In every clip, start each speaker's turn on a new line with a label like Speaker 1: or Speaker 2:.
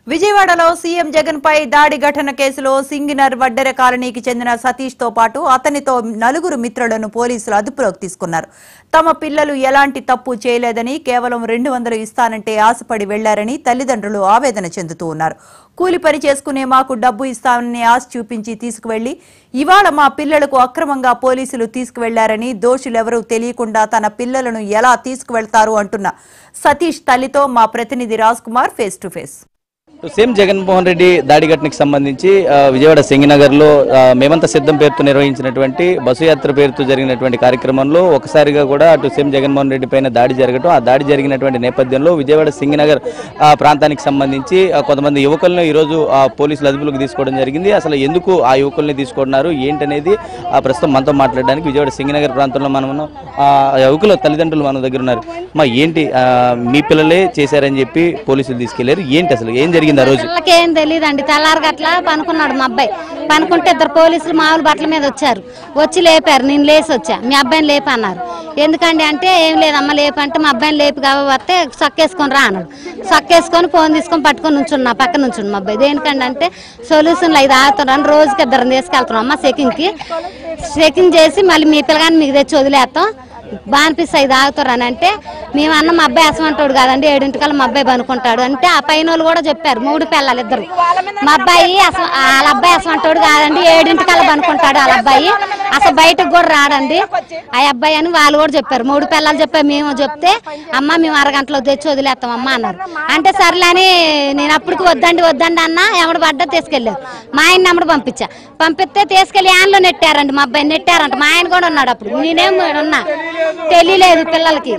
Speaker 1: విజయవాడలో సీఎం జగన్ పై దాడి ఘటన కేసులో సింగినర్ వడ్డెర కాలనీకి చెందిన సతీష్ తో పాటు అతనితో నలుగురు మిత్రులను పోలీసులు అదుపులోకి తీసుకున్నారు తమ పిల్లలు ఎలాంటి తప్పు చేయలేదని కేవలం రెండు వందలు ఇస్తానంటే ఆశపడి వెళ్లారని తల్లిదండ్రులు ఆవేదన చెందుతూ ఉన్నారు కూలి పని చేసుకునే మాకు డబ్బు ఇస్తామని ఆశ చూపించి తీసుకువెళ్లి ఇవాళ మా పిల్లలకు అక్రమంగా పోలీసులు తీసుకువెళ్లారని దోషులెవరూ తెలియకుండా తన పిల్లలను ఎలా తీసుకువెళ్తారు అంటున్న సతీష్ తల్లితో మా ప్రతినిధి Raj Kumar face to face
Speaker 2: same Jaganmohan Reddy దాడి ఘటనకి సంబంధించి ఆ, విజయవాడ సింగినగర్లో ఆ, మేమంతా సిద్ధం పేరుతో నిర్వహించినటువంటి బస్సు యాత్ర పేరుతో జరిగినటువంటి కార్యక్రమంలో ఒకసారిగా కూడా అటు సీఎం జగన్మోహన్ రెడ్డి పైన దాడి జరగటం ఆ దాడి జరిగినటువంటి నేపథ్యంలో విజయవాడ సింగినగర్ ఆ, ప్రాంతానికి సంబంధించి ఆ, కొంతమంది యువకులను ఈరోజు ఆ, పోలీసులు అదుపులోకి తీసుకోవడం జరిగింది అసలు ఎందుకు ఆ యువకుల్ని తీసుకున్నారు ఏంటనేది ఆ, ప్రస్తుతం మనతో మాట్లాడడానికి విజయవాడ సింగినగర్ ప్రాంతంలో మనం ఉన్నాం. ఆ యువకుల తల్లిదండ్రులు మన దగ్గర ఉన్నారు మా ఏంటి ఆ, మీ పిల్లలే చేశారని చెప్పి పోలీసులు తీసుకెళ్లారు ఏంటి అసలు ఏం జరిగింది ఆ రోజు
Speaker 3: పిల్లలకి ఏం తెలియదండి తెల్లారి గట్ల పనుకున్నాడు మా అబ్బాయి పనుకుంటే ఇద్దరు పోలీసులు మామూలు బట్టల మీద వచ్చారు వచ్చి లేపారు నేను లేచి వచ్చా మీ అబ్బాయిని లేపి అన్నారు ఎందుకండి అంటే ఏం లేదమ్మా లేపి అంటే మా అబ్బాయిని లేపి కాబట్టి సొక్కేసుకొని రా అన్నాడు సొక్కేసుకొని ఫోన్ తీసుకొని పట్టుకొని నుంచున్నా పక్కన నుంచుండు మా అబ్బాయి దేనికండి అంటే సొల్యూషన్లు ఐదు ఆగుతున్నాను రోజుకి ఇద్దరు తీసుకెళ్తున్నాం అమ్మ చెకింగ్కి చెకింగ్ చేసి మళ్ళీ మీ పిల్లగాని మీకు తెచ్చి వదిలేస్తాం బానిపిస్ ఐదు ఆగుతారని అంటే మేము అన్న మా అబ్బాయి అసమంటాడు కాదండి ఏడింటికల్లా మా అబ్బాయి పనుకుంటాడు అంటే ఆ పైన వాళ్ళు కూడా చెప్పారు మూడు పిల్లలు ఇద్దరు మా అబ్బాయి అసలు వాళ్ళ అబ్బాయి అసమంటాడు కాదండి ఏడింటికల్లా పనుకుంటాడు వాళ్ళ అబ్బాయి అసలు బయటకు కూడా రాడండి ఆ అబ్బాయి అని వాళ్ళు కూడా చెప్పారు మూడు పిల్లలు చెప్పారు మేము చెప్తే అమ్మ మేము అరగంటలో తెచ్చి వదిలేస్తాం అమ్మ అన్నారు అంటే సర్లే అని నేను అప్పటికి వద్దండి వద్దండి అన్న ఎవడు పడ్డా తీసుకెళ్ళారు మా ఆయన నమ్మడు పంపించా పంపిస్తే తీసుకెళ్లి యాన్లో నెట్టారండి మా అబ్బాయి నెట్టారంట మా ఆయన కూడా ఉన్నాడు అప్పుడు నేనేం ఉన్నా తెలియలేదు పిల్లలకి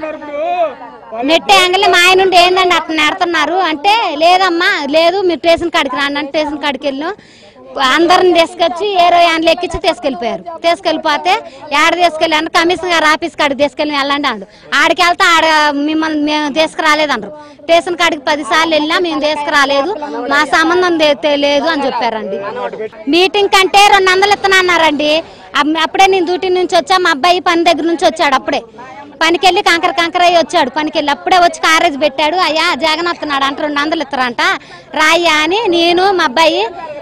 Speaker 3: నెట్టే యాంగిల్ మా ఆయన నుండి ఏందండి అట్లా నెడుతున్నారు అంటే లేదమ్మా లేదు మీరు స్టేషన్ కాడికి రాండి అంటే స్టేషన్ కాడికి వెళ్ళాం అందరిని తీసుకొచ్చి ఏరో యాన్లు ఎక్కించి తీసుకెళ్ళిపోయారు తీసుకెళ్ళిపోతే ఏడ తీసుకెళ్ళాను కమిషనర్ గారు ఆఫీస్ కాడికి తీసుకెళ్ళి వెళ్ళండి అండు ఆడికి వెళ్తే ఆడ మిమ్మల్ని మేము తీసుకురాలేదండ్రు స్టేషన్ కాడికి పది సార్లు వెళ్ళినా మేము తీసుకురాలేదు మా సంబంధం తే- తే- లేదు అని చెప్పారండి మీటింగ్ కంటే రెండు వందలు ఇస్తున్నా అన్నారండి అప్- అప్పుడే నేను డ్యూటీ నుంచి వచ్చా మా అబ్బాయి పని దగ్గర నుంచి వచ్చాడు అప్పుడే పనికెళ్ళి కంకర కంకర అయ్యి వచ్చాడు పనికెళ్ళి అప్పుడే వచ్చి కారేజ్ పెట్టాడు అయ్యా జగన్ వస్తున్నాడు అంటే రెండు వందలు ఇస్తారంట రాయ్యా అని నేను మా అబ్బాయి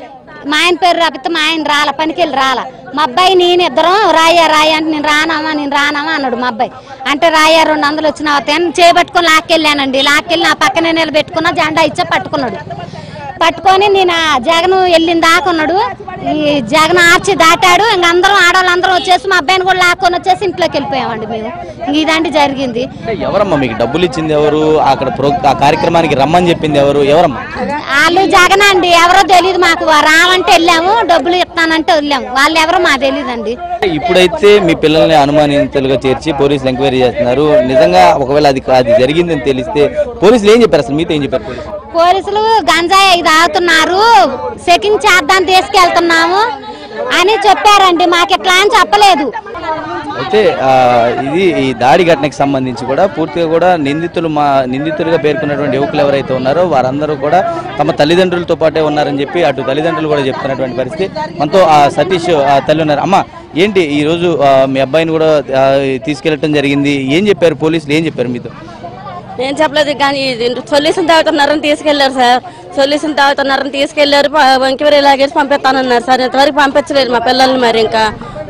Speaker 3: మా ఆయన పేరు రాపితే మా ఆయన రాల పనికెళ్ళి రాల మా అబ్బాయి నేను ఇద్దరం రాయ్యా రాయ్యా అంటే నేను రానామా నేను రానామా అన్నాడు మా అబ్బాయి అంటే రాయ్యా రెండు వందలు వచ్చిన చేయబట్టుకొని లాక్కెళ్ళానండి లాక్కెళ్ళి నా పక్కనే నిలబెట్టుకున్నా జెండా ఇచ్చా పట్టుకున్నాడు పట్టుకొని నేను ఆ జగన్ వెళ్ళిన దాకా ఉన్నాడు ఈ జగన్ ఆర్చి దాటాడు ఇంక అందరం ఆడవాళ్ళందరం వచ్చేసి మా అబ్బాయిని కూడా లాక్కొని వచ్చేసి ఇంట్లోకి వెళ్ళిపోయామండి మేము ఇంక ఇదండి జరిగింది
Speaker 2: అంటే ఎవరమ్మా మీకు డబ్బులు ఇచ్చింది ఎవరు అక్కడ ప్రో ఆ కార్యక్రమానికి రమ్మని చెప్పింది ఎవరు ఎవరమ్మా
Speaker 3: వాళ్ళు జగన్ అండి ఎవరో తెలియదు మాకు రావంటే వెళ్ళాము డబ్బులు ఇస్తానంటే వెళ్ళాము వాళ్ళు ఎవరో మాకు తెలియదండి
Speaker 2: ఇప్పుడైతే మీ పిల్లల్ని అనుమానితులుగా చేర్చి పోలీసులు ఎంక్వైరీ చేస్తున్నారు నిజంగా ఒకవేళ అది అది జరిగిందని తెలిస్తే పోలీసులు ఏం చెప్పారు అసలు మీతో ఏం చెప్పారు పోలీసులు
Speaker 3: పోలీసులు గంజాయి ఇది తాగుతున్నారు చెకింగ్ చేద్దాం తీసుకెళ్తున్నాము అని చెప్పారండి మాకు ఎట్లా అని చెప్పలేదు
Speaker 2: అయితే ఆ, ఇది ఈ దాడి ఘటనకి సంబంధించి కూడా పూర్తిగా కూడా నిందితులు మా నిందితులుగా పేర్కొన్నటువంటి యువకులు ఎవరైతే ఉన్నారో వారందరూ కూడా తమ తల్లిదండ్రులతో పాటే ఉన్నారని చెప్పి అటు తల్లిదండ్రులు కూడా చెప్తున్నటువంటి పరిస్థితి మనతో ఆ సతీష్ ఆ తల్లి ఉన్నారు అమ్మ ఏంటి ఈ రోజు ఆ, మీ అబ్బాయిని కూడా ఆ, తీసుకెళ్ళటం జరిగింది ఏం చెప్పారు పోలీసులు ఏం చెప్పారు మీతో
Speaker 4: ఏం చెప్పలేదు కానీ ఇది సొల్యూషన్ తాగుతున్నారని తీసుకెళ్లారు సార్ సొల్యూషన్ తాగుతున్నారని తీసుకెళ్లారు వంకివరి లాగేసి పంపిస్తానన్నారు సార్ ఇంతవరకు పంపించలేదు మా పిల్లల్ని మరి ఇంకా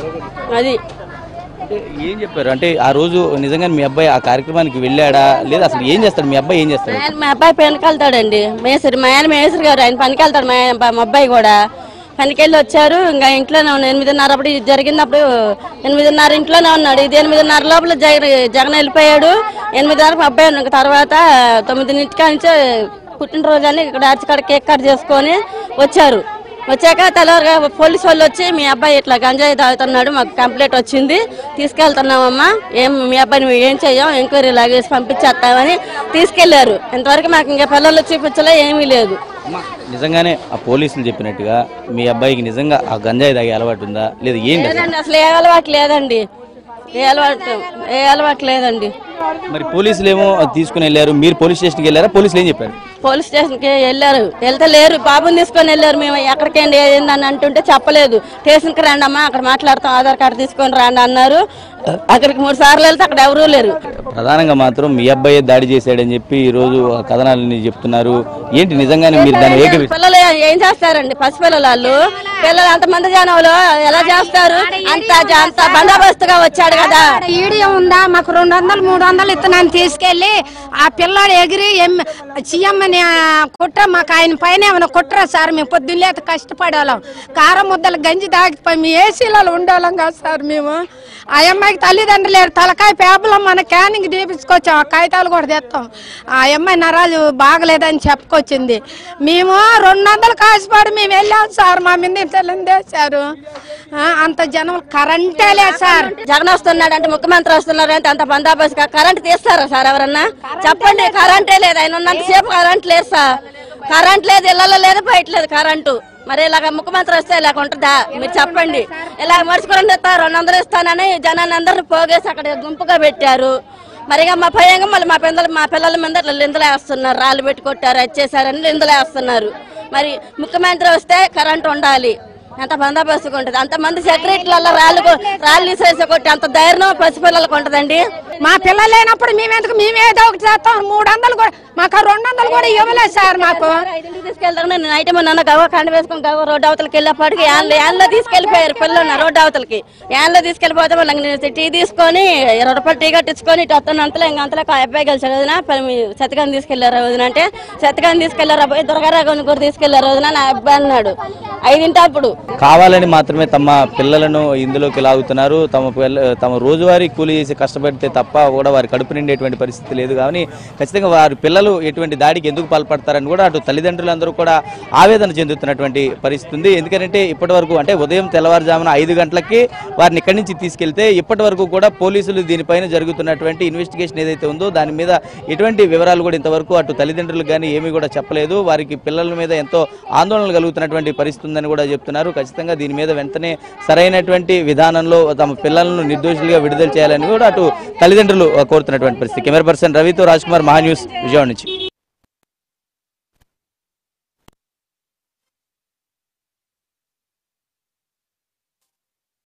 Speaker 4: అది
Speaker 2: అంటే ఏం చెప్పారు అంటే ఆ రోజు నిజంగా మీ అబ్బాయి ఆ కార్యక్రమానికి వెళ్ళాడా లేదా అసలు ఏం చేస్తాడు మీ అబ్బాయి ఏం చేస్తాడు
Speaker 4: ఆయన మా అబ్బాయి పనికి వెళ్తాడండి మేసరి మా ఆయన మేసరి గారు ఆయన పనికి వెళ్తాడు మా ఆయన- మా అబ్బాయి కూడా పనికి వెళ్ళి వచ్చారు ఇంకా ఇంట్లోనే ఉన్నాడు ఎనిమిదిన్నర అప్పుడు ఇది జరిగినప్పుడు ఎనిమిదిన్నర ఇంట్లోనే ఉన్నాడు ఇది ఎనిమిదిన్నర లోపల జగన్ జగన్ వెళ్ళిపోయాడు ఎనిమిదిన్నరకు మా అబ్బాయి ఉన్నాడు. ఇంకా తర్వాత తొమ్మిదింటికా నుంచే పుట్టినరోజు అని ఇక్కడ అరచికాడ కేక్ కట్ చేసుకొని వచ్చారు వచ్చాక తెల్లవారుగా పోలీసు వాళ్ళు వచ్చి మీ అబ్బాయి ఇట్లా గంజాయి తాగుతున్నాడు మాకు కంప్లైంట్ వచ్చింది తీసుకెళ్తున్నామమ్మా ఏం మీ అబ్బాయిని మేము ఏం చెయ్యం ఎంక్వైరీ లాగేసి పంపించేస్తామని తీసుకెళ్లారు ఇంతవరకు మాకు ఇంకా పిల్లలు చూపించలే ఏమీ లేదు
Speaker 2: అమ్మ, నిజంగానే ఆ పోలీసులు చెప్పినట్టుగా మీ అబ్బాయికి నిజంగా ఆ గంజాయి తాగే అలవాటు ఉందా లేదా ఏంటి అసలు?
Speaker 4: లేదండి అసలు ఏ అలవాటు లేదండి ఏ అలవాటు ఏ అలవాటు లేదండి
Speaker 2: మరి పోలీసులు ఏమో అది తీసుకుని వెళ్ళారు మీరు పోలీస్ స్టేషన్కి వెళ్ళారా పోలీసులు ఏం చెప్పారు
Speaker 4: పోలీస్ స్టేషన్కి వెళ్ళారు వెళ్తే లేరు బాబుని తీసుకొని వెళ్ళారు మేము ఎక్కడికండి ఏందని అంటుంటే చెప్పలేదు స్టేషన్కి రండి అమ్మా అక్కడ మాట్లాడతాం ఆధార్ కార్డు తీసుకొని రండి అన్నారు అక్కడికి మూడు సార్లు వెళ్తే అక్కడ ఎవరూ లేరు
Speaker 2: ప్రధానంగా మాత్రం మీ అబ్బాయి దాడి చేశాడని చెప్పి ఈ రోజు ఆ కథనాలని చెప్తున్నారు ఏంటి నిజంగానే మీరు దాన్ని ఏకీ
Speaker 4: పిల్లలు ఏం చేస్తారండి పసిపిల్లలు వాళ్ళు పిల్లలు అంతమంది జనంలో ఎలా చేస్తారు అంత అంత బందోబస్తుగా వచ్చాడు కదా
Speaker 5: ఈడియో ఉందా మాకు రెండు వందలు మూడు వందలు ఇస్తున్నాను తీసుకెళ్లి ఆ పిల్లాడు ఎగిరి ఎమ్- సీఎంని ఆ, కుట్ర మాకు ఆయన పైన ఏమైనా కుట్రా సార్ మేము పొద్దున్నేత కష్టపడేవాళ్ళం కారం ముద్దలు గంజి తాగిపోయి మీ ఏసీలలో ఉండేవాళ్ళం కాదు సార్ మేము ఆ అమ్మాయికి తల్లిదండ్రులు లేరు తలకాయ పేపర్లో మన క్యానింగ్ తీపించుకొచ్చాం ఆ కాగితాలు కూడా తెస్తాం ఆ అమ్మాయి నరాలు బాగలేదని చెప్పుకొచ్చింది మేము రెండు వందలు కాసిపాడు మేము వెళ్ళాం సార్ మా మీద తెలియదేశారు అంత జనం కరెంటే లేదు సార్
Speaker 4: జగన్ వస్తున్నాడు అంటే ముఖ్యమంత్రి వస్తున్నారు అంటే అంత బందోబస్తు కరెంట్ తీస్తారా సార్ ఎవరన్నా చెప్పండి కరెంటే లేదు ఆయన ఉన్నంత సేపు కరెంట్ లేదు సార్ కరెంట్ లేదు ఇళ్లలో లేదు బయట లేదు కరెంటు మరి ఇలాగ ముఖ్యమంత్రి వస్తే ఇలాగ ఉంటుందా మీరు చెప్పండి ఇలా మడుచుకుని ఇస్తారు రెండు వందలు ఇస్తానని జనాన్ని అందరిని పోగేసి అక్కడ గుంపుగా పెట్టారు మరి ఇక మా భయంగా మళ్ళీ మా పిల్లలు మా పిల్లల మీద ఇట్లా నిందలు వేస్తున్నారు రాళ్ళు పెట్టి కొట్టారు వచ్చేసారని నిందలు వేస్తున్నారు మరి ముఖ్యమంత్రి వస్తే కరెంట్ ఉండాలి ఎంత బందోబస్తుగా ఉంటుంది అంతమంది సెక్రటరీలలో రాళ్ళు కొ- రాళ్ళు తీసేసి కొట్టి అంత ధైర్యం పసిపిల్లలకు ఉంటుందండి
Speaker 5: మా పిల్లలు లేనప్పుడు మేమెందుకు మేమేదో ఒకటి చేస్తాం మూడు వందలు కూడా మాకు ఆ రెండు వందలు కూడా ఇవ్వలేదు సార్ మాకు
Speaker 4: ఐదింటికి తీసుకెళ్తాను నేను నైట్ నన్ను గవ్వ కండ వేసుకుని గవ్వ రోడ్డు అవతలకి వెళ్ళేప్పటికి యాన్లో యాన్లో తీసుకెళ్లిపోయారు పిల్లలు రోడ్డు అవతలకి యాన్లో తీసుకెళ్లిపోతే మళ్ళీ నేను టీ తీసుకొని ఇరవై రూపాయలు టీ కట్టించుకొని ఇటు వస్తాను అంతలో ఇంకా అంతలో ఆ అబ్బాయి కలిసి వదిన శతకాన్ని తీసుకెళ్లారు వదిన అంటే శతకాన్ని తీసుకెళ్లారు అబ్బాయి దుర్గారావు కూడా తీసుకెళ్లారు వదిన నా అబ్బాయి అన్నాడు ఐదింటి అప్పుడు
Speaker 2: కావాలని మాత్రమే తమ పిల్లలను ఇందులోకి లాగుతున్నారు తమ పిల్ల తమ రోజువారీ కూలీ చేసి కష్టపడితే తప్ప కూడా వారి కడుపు నిండేటువంటి పరిస్థితి లేదు కానీ ఖచ్చితంగా వారి పిల్లలు ఎటువంటి దాడికి ఎందుకు పాల్పడతారని కూడా అటు తల్లిదండ్రులందరూ కూడా ఆవేదన చెందుతున్నటువంటి పరిస్థితి ఉంది ఎందుకంటే ఇప్పటి వరకు అంటే ఉదయం తెల్లవారుజామున ఐదు గంటలకి వారిని ఇక్కడి నుంచి తీసుకెళ్తే ఇప్పటి వరకు కూడా పోలీసులు దీనిపైన జరుగుతున్నటువంటి ఇన్వెస్టిగేషన్ ఏదైతే ఉందో దాని మీద ఎటువంటి వివరాలు కూడా ఇంతవరకు అటు తల్లిదండ్రులకు కానీ ఏమీ కూడా చెప్పలేదు వారికి పిల్లల మీద ఎంతో ఆందోళన కలుగుతున్నటువంటి పరిస్థితి ఉందని కూడా చెప్తున్నారు ఖచ్చితంగా దీని మీద వెంటనే సరైనటువంటి విధానంలో తమ పిల్లలను నిర్దోషులుగా విడుదల చేయాలని కూడా అటు తల్లిదండ్రులు కోరుతున్నటువంటి పరిస్థితి కెమెరా పర్సన్ రవితో రాజ్ కుమార్ మహా న్యూస్ విజయవాడ నుంచి